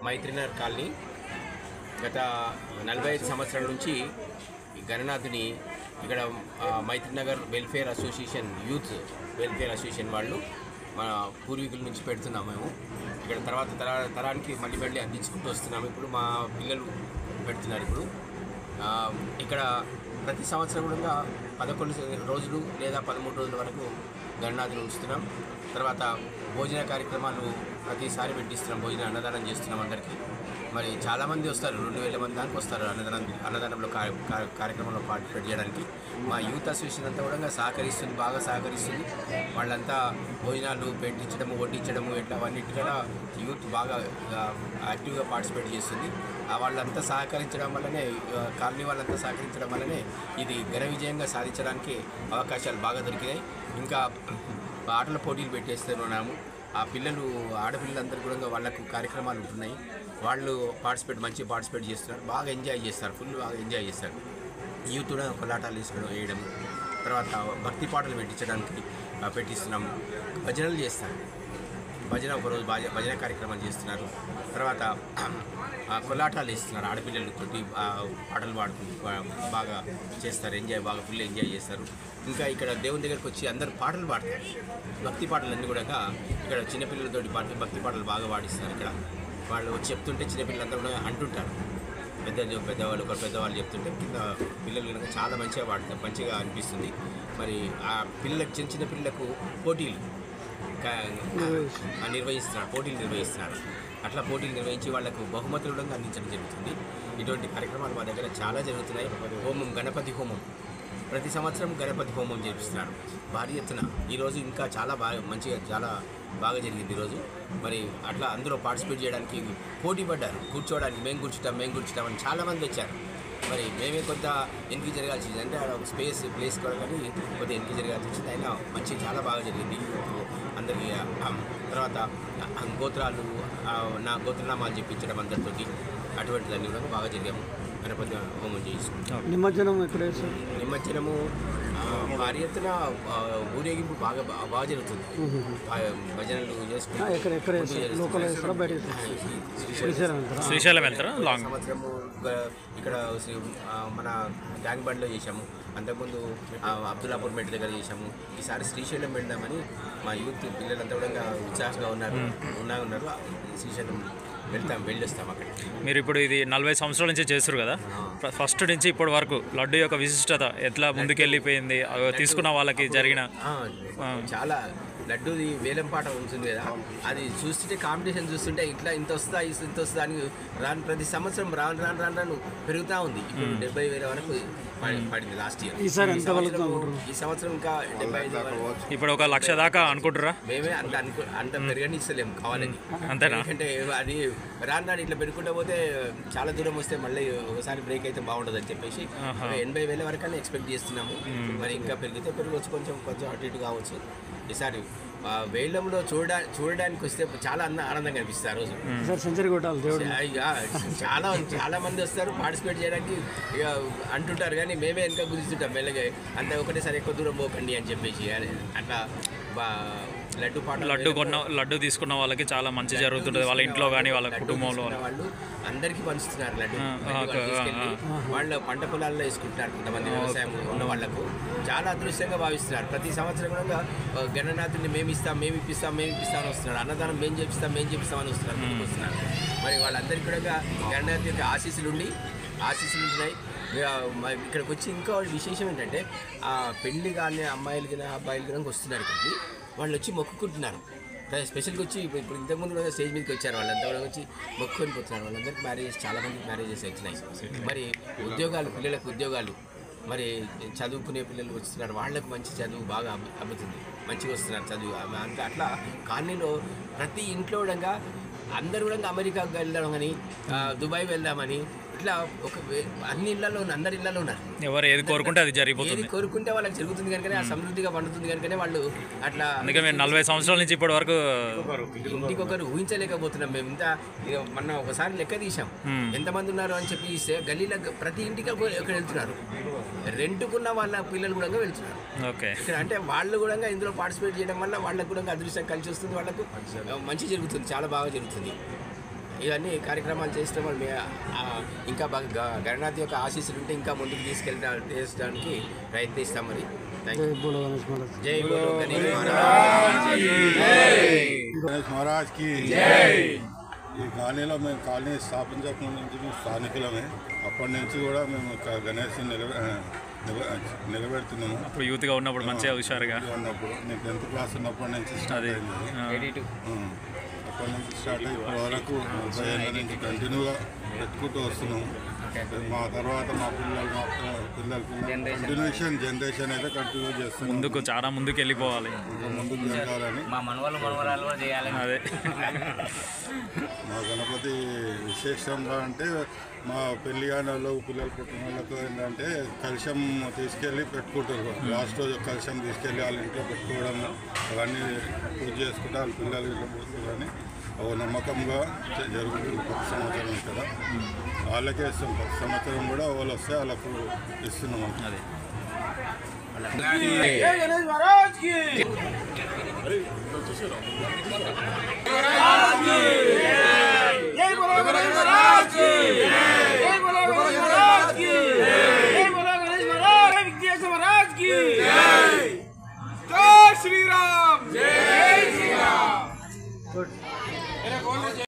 మైత్రినగర్ colony గత నలభై ఐదు సంవత్సరాల నుంచి ఈ గణనాథుని ఇక్కడ ఆ, Maitrinagar welfare association youth welfare association వాళ్ళు మన పూర్వీకుల నుంచి పెడుతున్నాం మేము ఇక్కడ తర్వాత తరా తరానికి మళ్ళీ మళ్ళీ అందించుకుంటూ వస్తున్నాము ఇప్పుడు మా పిల్లలు పెడుతున్నారు ఇప్పుడు ఆ, ఇక్కడ ప్రతి సంవత్సరం కూడా పదకొండు రోజులు లేదా పదమూడు రోజుల వరకు గణనాథుని ఉంచుతున్నాం తర్వాత భోజన కార్యక్రమాలు ప్రతిసారి పెట్టిస్తున్నాం భోజన అన్నదానం చేస్తున్నాం అందరికీ మరి చాలామంది వస్తారు రెండు వేల మంది దాకా వస్తారు అన్నదానం అన్నదానంలో కార్య- కార్య- కార్యక్రమంలో పార్టిసిపేట్ చేయడానికి మా యూత్ అసోసియేషన్ అంతా కూడా సహకరిస్తుంది బాగా సహకరిస్తుంది వాళ్ళంతా భోజనాలు పెట్టించడము వడ్డించడము ఇట్లా అవన్నిటి కూడా యూత్ బాగా ఆ, యాక్టివ్గా పార్టిసిపేట్ చేస్తుంది ఆ వాళ్ళంతా సహకరించడం వల్లనే ఆ, కాలనీ వాళ్ళంతా సహకరించడం వల్లనే ఇది ఘన విజయంగా సాధించడానికి అవకాశాలు బాగా దొరికినాయి ఇంకా ఆటల పోటీలు పెట్టేస్తున్నాము ఆ పిల్లలు ఆడపిల్లలందరూ కూడా వాళ్ళకు కార్యక్రమాలు ఉంటున్నాయి వాళ్ళు పార్టిసిపేట్ మంచిగా పార్టిసిపేట్ చేస్తున్నారు బాగా ఎంజాయ్ చేస్తారు ఫుల్ బాగా ఎంజాయ్ చేస్తారు యూత్ కూడా కొలాటాలు తీసుకోవడం వేయడం తర్వాత భక్తి పాటలు పెట్టించడానికి ఆ, పెట్టిస్తున్నాము భజనలు చేస్తారు భజన ఒకరోజు భజ భజన కార్యక్రమాలు చేస్తున్నారు తర్వాత ఆ, కొల్లాటాలు ఇస్తున్నారు ఆడపిల్లలతోటి ఆ, పాటలు పాడుకుంటూ బా- బాగా చేస్తారు ఎంజాయ్ బాగా ఫుల్ ఎంజాయ్ చేస్తారు ఇంకా ఇక్కడ దేవుని దగ్గరికి వచ్చి అందరు పాటలు పాడతారు భక్తి పాటలు అన్నీ కూడా ఇక్కడ చిన్నపిల్లలతోటి పాటు భక్తి పాటలు బాగా పాడిస్తారు ఇక్కడ వాళ్ళు వచ్చి చెప్తుంటే చిన్నపిల్లలందరూ కూడా అంటుంటారు పెద్ద పెద్దవాళ్ళు ఒక పెద్దవాళ్ళు చెప్తుంటే కింద పిల్లలు కనుక చాలా మంచిగా పాడుతారు మంచిగా అనిపిస్తుంది మరి ఆ పిల్లలకు చిన్న చిన్న పిల్లలకు పోటీలు కా- ఆ నిర్వహిస్తున్నారు పోటీలు నిర్వహిస్తున్నారు అట్లా పోటీలు నిర్వహించి వాళ్ళకు బహుమతులు కూడా అందించడం జరుగుతుంది ఇటువంటి కార్యక్రమాలు మా దగ్గర చాలా జరుగుతున్నాయి హోమం గణపతి హోమం ప్రతి సంవత్సరం గణపతి హోమం చేపిస్తున్నారు భారీ ఎత్తున ఈరోజు ఇంకా చాలా బాగా మంచిగా చాలా బాగా జరిగింది ఈరోజు మరి అట్లా అందులో పార్టిసిపేట్ చేయడానికి పోటీ పడ్డారు కూర్చోవడానికి మేము కూర్చుంటాం మేము కూర్చుంటాం అని చాలామంది వచ్చారు మరి మేమే కొంత వెనక్కి జరగాల్సి వచ్చింది అంటే ఆడ ఒక స్పేస్ ప్లేస్ కూడా కానీ కొద్దిగా వెనక్కి జరగాల్సి వచ్చింది అయినా మంచి చాలా బాగా జరిగింది అందరికీ ఆ, తర్వాత ఆ, గోత్రాలు ఆ, నా గోత్రనామాలు చెప్పించడం అందరితోటి అటువంటి దాన్ని కూడా బాగా జరిగాము గణపతి హోమం చేసుకుంటాం నిమజ్జనం ఎక్కడ వేస్తారు నిమజ్జనము ఆ, భారీ ఎత్తున ఆ, ఊరేగింపు బాగా బా- బాగా జరుగుతుంది ఆ, భజనలు చేసుకుంటూ ఆ, ఎక్కడ ఎక్కడ ముందు వేస్తారు లోకల్ వేస్తారా బయట వేస్తారా శ్రీశైలం శ్రీశైలం వెళ్తారా శ్రీశైలం వెళ్తారా లాంగ్ సంవత్సరము గ- ఇక్కడ శ్రీ- ఆ, మన గ్యాంగ్ బండ్లో చేశాము అంతకుముందు ఆ, అబ్దుల్లాపూర్ మెట్ దగ్గర చేశాము ఈసారి శ్రీశైలం వెళ్దామని మా యూత్ పిల్లలంతా కూడా ఉత్సాహంగా ఉన్నారు ఉన్నా ఉన్నారు శ్రీశైలం వెళ్తాం వెళ్ళొస్తాం అక్కడ మీరు ఇప్పుడు ఇది నలభై సంవత్సరాల నుంచి చేస్తారు కదా ఫ- ఫస్ట్ నుంచి ఇప్పటి వరకు లడ్డు యొక్క విశిష్టత ఎట్లా ముందుకెళ్ళిపోయింది అవి తీసుకున్న వాళ్ళకి జరిగిన ఆ, చాలా లడ్డూది వేలం పాట ఉంటుంది కదా అది చూస్తుంటే కాంపిటీషన్ చూస్తుంటే ఇట్లా ఇంత వస్తుందా ఇంత వస్తుందా అని రాను ప్రతి సంవత్సరం రాను రాను రాను రాను పెరుగుతూ ఉంది ఇప్పుడు డెబ్బై వేల వరకు పడి- పడింది లాస్ట్ ఇయర్ ఈసారి ఎంత పలుకుతుంది ఈ సంవత్సరం ఇంకా డెబ్బై ఐదు వరకు ఇప్పుడు ఒక లక్ష దాకా అనుకుంటురా మేమే అంత అనుకో అంత పెరగనిస్తలేము కావాలని అంతేనా ఎందుకంటే అది రాను రాను ఇట్లా పెరుగుకుంటూ పోతే చాలా దూరం వస్తే మళ్ళీ ఒకసారి బ్రేక్ అయితే బాగుండదు అని చెప్పేసి ఒక ఎనభై వేల వరకు ఎక్స్పెక్ట్ చేస్తున్నాము మరి ఇంకా పెరిగితే పెరగవచ్చు కొంచెం కొంచెం అటు ఇటు కావచ్చు ఈసారి ఆ, వేలంలో చూడ చూడడానికి వస్తే చాలా అంద ఆనందంగా అనిపిస్తుంది ఆ రోజు ఈసారి సెంచరీ కొట్టాలి దేవుడు ఇక చాలా చాలా మంది వస్తారు పార్టిసిపేట్ చేయడానికి ఇక అంటుంటారు కానీ మేమే వెనక గుర్తుంటాం మెల్లగా అంత ఒకటేసారి ఎక్కువ దూరం పోకండి అని చెప్పేసి అని అట్లా బా- లడ్డు పాట లడ్డు కొన్న లడ్డు తీసుకున్న వాళ్ళకి చాలా మంచి జరుగుతుంటుంది వాళ్ళ ఇంట్లో కానీ వాళ్ళ లడ్డు కుటుంబంలో తీసుకున్న వాళ్ళు అందరికీ పంచుతున్నారు లడ్డు ఆ, లడ్డు వాళ్ళు ఓకే, ఆ, తీసుకెళ్ళి వాళ్ళ పంట పొలాల్లో వేసుకుంటున్నారు కొంతమంది వ్యవసాయం ఉన్న వాళ్ళకు చాలా అదృష్టంగా భావిస్తున్నారు ప్రతి సంవత్సరం కూడా ఆ, గణనాథుని మేము ఇస్తాం మేము ఇప్పిస్తాం మేము ఇప్పిస్తాం అని వస్తున్నారు అన్నదానం మేము చేపిస్తాం మేము చేపిస్తాం అని వస్తున్నారు ముందుకు వస్తున్నారు మరి వాళ్ళందరికీ కూడా గణనాథ్ యొక్క ఆశీస్సులు ఉండి ఆశీస్సులు ఉంటున్నాయి ఇక మ- ఇక్కడికి వచ్చి ఇంకా వాళ్ళ విశేషం ఏంటంటే ఆ పెళ్లి కానీ అమ్మాయిలు కానీ అబ్బాయిలు కానీ వస్తున్నారు ఇక్కడికి వాళ్ళు వచ్చి మొక్కుకుంటున్నారు దాని స్పెషల్గా వచ్చి ఇప్పుడు ఇప్పుడు ఇంతకుముందు కూడా స్టేజ్ మీదకి వచ్చారు వాళ్ళంతా కూడా వచ్చి మొక్కుకొని పోతున్నారు వాళ్ళందరికీ మ్యారేజెస్ చాలా మందికి మ్యారేజెస్ వచ్చినాయి మరి ఉద్యోగాలు పిల్లలకు ఉద్యోగాలు మరి చదువుకునే పిల్లలు వస్తున్నారు వాళ్ళకు మంచి చదువు బాగా అబ్బు- అబ్బుతుంది మంచిగా వస్తున్నారు చదువు అమ- అంత అట్లా కాలనీలో ప్రతి ఇంట్లో కూడా అందరూ కూడా అమెరికాకు వెళ్దాం అని ఆ, దుబాయ్ వెళ్దామని ఇట్లా ఒక వే- అన్ని ఇళ్లలో ఉన్న- అందరి ఇళ్లలో ఉన్నారు ఎవరు ఏది కోరుకుంటే అది ఏది జరిగిపోతుంది కోరుకుంటే వాళ్ళకి జరుగుతుంది కనుకనే ఆ సమృద్ధిగా పండుతుంది కనుకనే వాళ్ళు అట్లా అందుకే మేము నలభై సంవత్సరాల నుంచి ఇప్పటి వరకు ఇంటికి ఒకరు ఊహించలేకపోతున్నాం మేము ఇంత ఇక మొన్న ఒకసారి లెక్క తీసాం ఎంతమంది ఉన్నారు అని చెప్పి ఇస్తే గల్లీలో ప్రతి ఇంటికి ఒక ఒకరు వెళ్తున్నారు రెంట్కున్న వాళ్ళ పిల్లలు కూడా వెళ్తున్నారు ఓకే ఇక్కడ అంటే వాళ్ళు కూడా ఇందులో పార్టిసిపేట్ చేయడం వల్ల వాళ్ళకు కూడా అదృష్టం కలిసి వస్తుంది వాళ్ళకు మంచి జరుగుతుంది చాలా బాగా జరుగుతుంది ఇవన్నీ కార్యక్రమాలు చేస్తే మరి మే- ఆ, ఇంకా బాగా గ- గణనాథ్ యొక్క ఆశీస్సులు ఉంటే ఇంకా ముందుకు తీసుకెళ్ళ చేసడానికి ప్రయత్నిస్తాం మరి థ్యాంక్ యూ జై బోలో గణేష్ మహారాజ్ జై బోలో గణేష్ మహారాజ్ గణేష్ మహారాజ్ కి ఈ కాలనీలో మేము కాలనీ స్థాపించక నుంచి మేము స్థానికులమే అప్పటి నుంచి కూడా మేము ఇక గణేష్ నిలబె నిలబె- నిలబెడుతున్నాము ఇప్పుడు యూత్గా ఉన్నప్పుడు మంచిగా హుషారుగా ఉన్నప్పుడు నేను టెన్త్ క్లాస్ ఉన్నప్పటి నుంచి స్టార్ట్ అది అయింది ఉం. అప్పటి నుంచి స్టార్ట్ అయ్యి ఇప్పటి వరకు ముప్పై ఏళ్ళ నుంచి కంటిన్యూగా పెట్టుకుంటూ వస్తున్నాము మా తర్వాత మా పిల్లలు మా పిల్లల పిల్లలు కంటిన్యూషన్ జనరేషన్ అయితే కంటిన్యూ చేస్తున్నాం ముందుకు చాలా ముందుకు వెళ్ళిపోవాలి ఇంకా ముందుకు జరగాలని మా మనవాళ్ళు మనవరాలు కూడా చేయాలని అదే మా గణపతి విశేషంగా అంటే మా పెళ్లి కాని వాళ్ళు పిల్లలు పుట్టిన వాళ్ళకు ఏంటంటే కలశం తీసుకెళ్ళి పెట్టుకుంటారు లాస్ట్ రోజు కలశం తీసుకెళ్ళి వాళ్ళ ఇంట్లో పెట్టుకోవడం అవన్నీ పూజ చేసుకుంటే వాళ్ళ పిల్లలు ఇంట్లో పుడుతుందని ఒక నమ్మకంగా జ- జరుగుతుంది ప్రతి సంవత్సరం ఇక్కడ వాళ్ళకే ఇస్తాం ప్రతి సంవత్సరం కూడా వాళ్ళు వస్తే వాళ్ళకు ఇస్తున్నాం అదే గుడ్